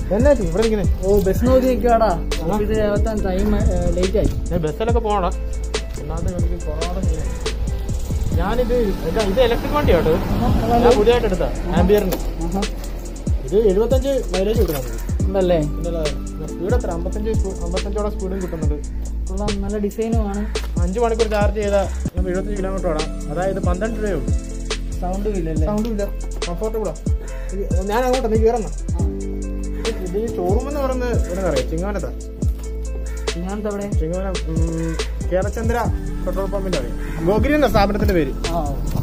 എന്നാ ഇവിടെ നിൽക്കുന്നത് ഓ ബസ് നോക്കി നിൽക്കുവാടാ ഇത് എത്താൻ ടൈം ലേറ്റ് ആയി ഞാൻ ബസ്സിലൊക്കെ പോകണം ഒന്നാമത് എനിക്ക് കൊറോണ ചെയ്യാൻ ഞാനിത് ഇതാ, ഇത് ഇലക്ട്രിക് വണ്ടിയാട്ടോ ഞാൻ പുതിയതായിട്ട് എടുത്ത ആംബിയറിന് ആഹാ. ഇത് എഴുപത്തഞ്ച് മൈലേജ് കിട്ടുന്നുണ്ട് ഉണ്ടല്ലേ സ്പീഡ് എത്ര അമ്പത്തഞ്ച് സ്പൂ- അമ്പത്തഞ്ചോളം സ്പീഡും കിട്ടുന്നുണ്ട് കൊള്ളാം നല്ല ഡിസൈനുമാണ് അഞ്ച് മണിക്കൂർ ചാർജ് ചെയ്താൽ നമുക്ക് എഴുപത്തഞ്ച് കിലോമീറ്റർ ഓടാം അതായത് പന്ത്രണ്ട് രൂപയോ സൗണ്ടും ഇല്ലല്ലേ സൗണ്ടും ഇല്ല കംഫർട്ടബിളാ ഞാൻ അങ്ങോട്ട് നീ കയറണം ഇത് ഈ ഷോറൂം എന്ന് പറയുന്നത് ഇവിടെ അറിയാം ചിങ്ങവനത്താ ഇങ്ങനത്തെ അവിടെ ചിങ്ങവനം ഉം, കേരളചന്ദ്ര പെട്രോൾ പമ്പിന്റെ അറിയാം ഗോഗിരി എന്ന സ്ഥാപനത്തിന്റെ പേര് ആ